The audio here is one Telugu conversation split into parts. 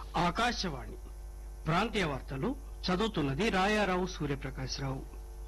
ఆకాశవాణి ప్రాంతీయ వార్తలు చదువుతున్నది రాయారావు సూర్యప్రకాశ్రావు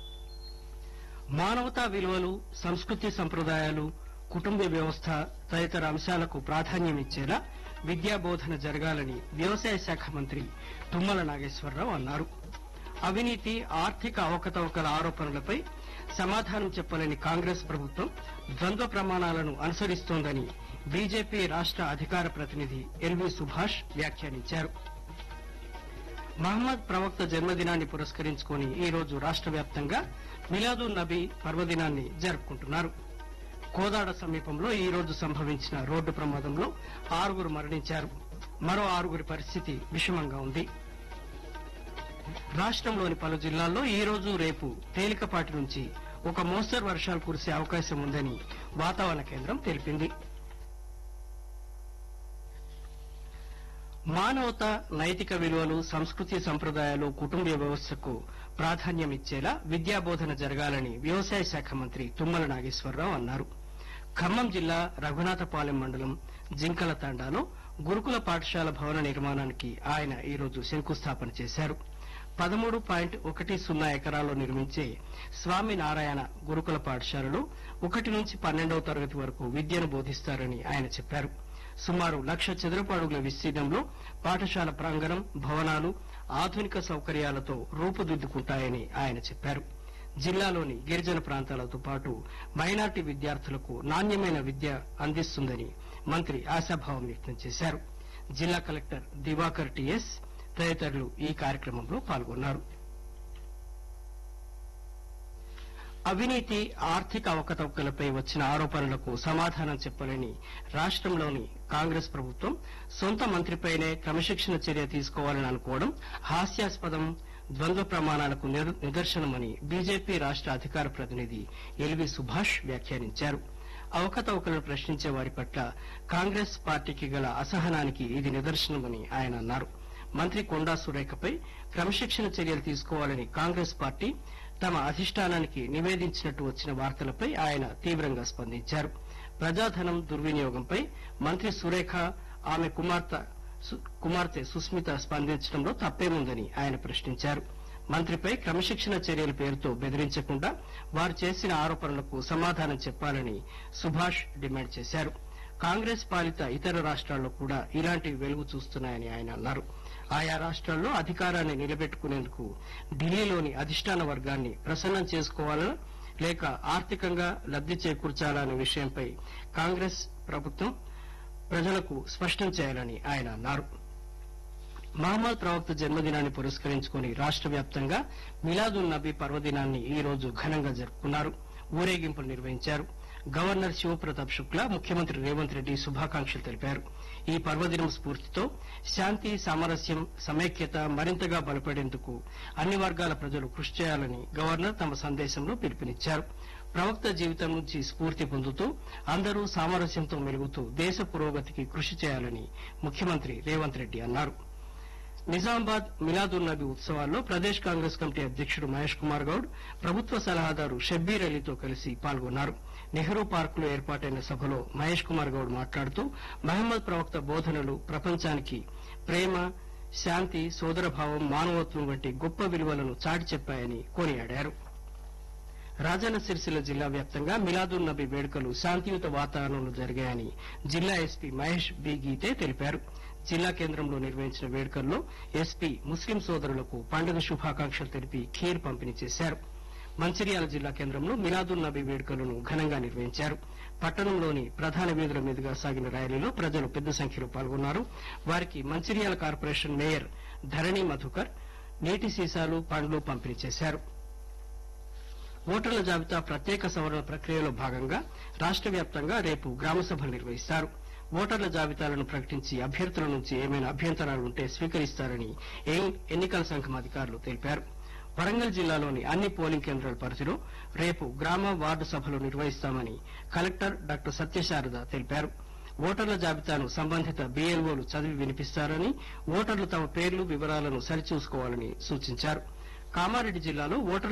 మానవతా విలువలు సంస్కృతి సంప్రదాయాలు కుటుంబ వ్యవస్థ తదితర అంశాలకు ప్రాధాన్యమిచ్చేలా విద్యాబోధన జరగాలని వ్యవసాయ శాఖ మంత్రి తుమ్మల నాగేశ్వరరావు అన్నారు అవినీతి ఆర్థిక అవకతవకల ఆరోపణలపై సమాధానం చెప్పలేని కాంగ్రెస్ ప్రభుత్వం ద్వంద్వ ప్రమాణాలను అనుసరిస్తోందని బీజేపీ రాష్ట అధికార ప్రతినిధి ఎల్వి సుభాష్ వ్యాఖ్యానించారు మహమ్మద్ ప్రవక్త జన్మదినాన్ని పురస్కరించుకుని ఈ రోజు రాష్ట వ్యాప్తంగా మిలాదున్ నబీ పర్వదినాన్ని జరుపుకుంటున్నారు కోదాడ సమీపంలో ఈ రోజు సంభవించిన రోడ్డు ప్రమాదంలో ఆరుగురు మరణించారు మరో ఆరుగురి పరిస్థితి విషమంగా ఉంది రాష్ట్రంలోని పలు జిల్లాల్లో ఈ రోజు రేపు తేలికపాటి నుంచి ఒక మోస్తరు వర్షాలు కురిసే అవకాశం ఉందని వాతావరణ కేంద్రం తెలిపింది మానవత నైతిక విలువలు సంస్కృతి సంప్రదాయాలు కుటుంబ వ్యవస్థకు ప్రాధాన్యమిచ్చేలా విద్యాబోధన జరగాలని వ్యవసాయ శాఖ మంత్రి తుమ్మల నాగేశ్వరరావు అన్నారు ఖమ్మం జిల్లా రఘునాథపాలెం మండలం జింకల తాండాలో గురుకుల పాఠశాల భవన నిర్మాణానికి ఆయన ఈరోజు శంకుస్థాపన చేశారు పదమూడు పాయింట్ ఒకటి సున్నా ఎకరాల్లో నిర్మించే స్వామి నారాయణ గురుకుల పాఠశాలలో ఒకటి నుంచి పన్నెండవ తరగతి వరకు విద్యను బోధిస్తారని ఆయన చెప్పారు సుమారు లక్ష చదరపు అడుగుల విస్తీర్ణంలో పాఠశాల ప్రాంగణం భవనాలు ఆధునిక సౌకర్యాలతో రూపుదిద్దుకుంటాయని ఆయన చెప్పారు జిల్లాలోని గిరిజన ప్రాంతాలతో పాటు మైనార్టీ విద్యార్థులకు నాణ్యమైన విద్య అందిస్తుందని మంత్రి ఆశాభావం వ్యక్తం చేశారు జిల్లా కలెక్టర్ దివాకర్ టిఎస్ తదితరులు ఈ కార్యక్రమంలో పాల్గొన్నారు అవినీతి ఆర్థిక అవకతవకలపై వచ్చిన ఆరోపణలకు సమాధానం చెప్పలేని రాష్ట్రంలోని కాంగ్రెస్ ప్రభుత్వం సొంత మంత్రిపైనే క్రమశిక్షణ చర్య తీసుకోవాలని అనుకోవడం హాస్యాస్పదం ద్వంద్వ ప్రమాణాలకు నిర్- నిదర్శనమని బీజేపీ రాష్ట అధికార ప్రతినిధి ఎల్వి సుభాష్ వ్యాఖ్యానించారు అవకతవకలను ప్రశ్నించే వారి పట్ల కాంగ్రెస్ పార్టీకి గల అసహనానికి ఇది నిదర్శనమని ఆయన అన్నారు మంత్రి కొండా సురేఖపై క్రమశిక్షణ చర్యలు తీసుకోవాలని కాంగ్రెస్ పార్టీ తమ అధిష్టానానికి నివేదించినట్టు వచ్చిన వార్తలపై ఆయన తీవ్రంగా స్పందించారు ప్రజాధనం దుర్వినియోగంపై మంత్రి సురేఖ ఆమె కుమార్తె సు- కుమార్తె సుస్మిత స్పందించడంలో తప్పేముందని ఆయన ప్రశ్నించారు మంత్రిపై క్రమశిక్షణ చర్యల పేరుతో బెదిరించకుండా వారు చేసిన ఆరోపణలకు సమాధానం చెప్పాలని సుభాష్ డిమాండ్ చేశారు కాంగ్రెస్ పాలిత ఇతర రాష్ట్రాల్లో కూడా ఇలాంటివి వెలుగు చూస్తున్నాయని ఆయన అన్నారు ఆయా రాష్ట్రాల్లో అధికారాన్ని నిలబెట్టుకునేందుకు ఢిల్లీలోని అధిష్టాన వర్గాన్ని ప్రసన్నం చేసుకోవాలా లేక ఆర్థికంగా లబ్ది చేకూర్చాలా అనే విషయంపై కాంగ్రెస్ ప్రభుత్వం ప్రజలకు స్పష్టం చేయాలని ఆయన అన్నారు మహమ్మద్ ప్రవక్త జన్మదినాన్ని పురస్కరించుకుని రాష్ట వ్యాప్తంగా మిలాదున్ నబీ పర్వదినాన్ని ఈ రోజు ఘనంగా జరుపుకున్నారు ఊరేగింపులు నిర్వహించారు గవర్నర్ శివప్రతాప్ శుక్లా ముఖ్యమంత్రి రేవంత్ రెడ్డి శుభాకాంక్షలు తెలిపారు ఈ పర్వదినం స్ఫూర్తితో శాంతి సామరస్యం సమైక్యత మరింతగా బలపడేందుకు అన్ని వర్గాల ప్రజలు కృషి చేయాలని గవర్నర్ తమ సందేశంలో పిలుపునిచ్చారు ప్రవక్త జీవితం నుంచి స్ఫూర్తి పొందుతూ అందరూ సామరస్యంతో మెలుగుతూ దేశ పురోగతికి కృషి చేయాలని ముఖ్యమంత్రి రేవంత్ రెడ్డి అన్నారు నిజామాబాద్ మిలాదున్ నబీ ఉత్సవాల్లో ప్రదేశ్ కాంగ్రెస్ కమిటీ అధ్యక్షుడు మహేష్ కుమార్ గౌడ్ ప్రభుత్వ సలహాదారు షబ్బీర్ అలీతో కలిసి పాల్గొన్నారు నెహ్రూ పార్క్ లో ఏర్పాటైన సభలో మహేష్ కుమార్ గౌడ్ మాట్లాడుతూ మహమ్మద్ ప్రవక్త బోధనలు ప్రపంచానికి ప్రేమ శాంతి సోదరభావం మానవత్వం వంటి గొప్ప విలువలను చాటి చెప్పాయని కొనియాడారు రాజన్న సిరిసిల్ల జిల్లా వ్యాప్తంగా మిలాదున్ నబీ వేడుకలు శాంతియుత వాతావరణంలో జరిగాయని జిల్లా ఎస్పీ మహేష్ బి గీతే తెలిపారు జిల్లా కేంద్రంలో నిర్వహించిన వేడుకల్లో ఎస్పీ ముస్లిం సోదరులకు పండుగ శుభాకాంక్షలు తెలిపి ఖీర్ పంపిణీ చేశారు మంచిర్యాల జిల్లా కేంద్రంలో మిలాదున్ నబీ వేడుకలను ఘనంగా నిర్వహించారు పట్టణంలోని ప్రధాన వీధుల మీదుగా సాగిన ర్యాలీలో ప్రజలు పెద్ద సంఖ్యలో పాల్గొన్నారు వారికి మంచిర్యాల కార్పొరేషన్ మేయర్ ధరణి మధుకర్ నీటి సీసాలు పండ్లు పంపిణీ చేశారు ఓటర్ల జాబితా ప్రత్యేక సవరణ ప్రక్రియలో భాగంగా రాష్ట వ్యాప్తంగా రేపు గ్రామ సభలు నిర్వహిస్తారు ఓటర్ల జాబితాలను ప్రకటించి అభ్యర్థుల నుంచి ఏమైనా అభ్యంతరాలుంటే స్వీకరిస్తారని ఎన్- ఎన్నికల సంఘం అధికారులు తెలిపారు వరంగల్ జిల్లాలోని అన్ని పోలింగ్ కేంద్రాల పరిధిలో రేపు గ్రామ వార్డు సభలు నిర్వహిస్తామని కలెక్టర్ డాక్టర్ సత్యశారద తెలిపారు ఓటర్ల జాబితాను సంబంధిత బీఎల్ఓలు చదివి వినిపిస్తారని ఓటర్లు తమ పేర్లు వివరాలను సరిచూసుకోవాలని సూచించారు కామారెడ్డి జిల్లాలో ఓటర్ల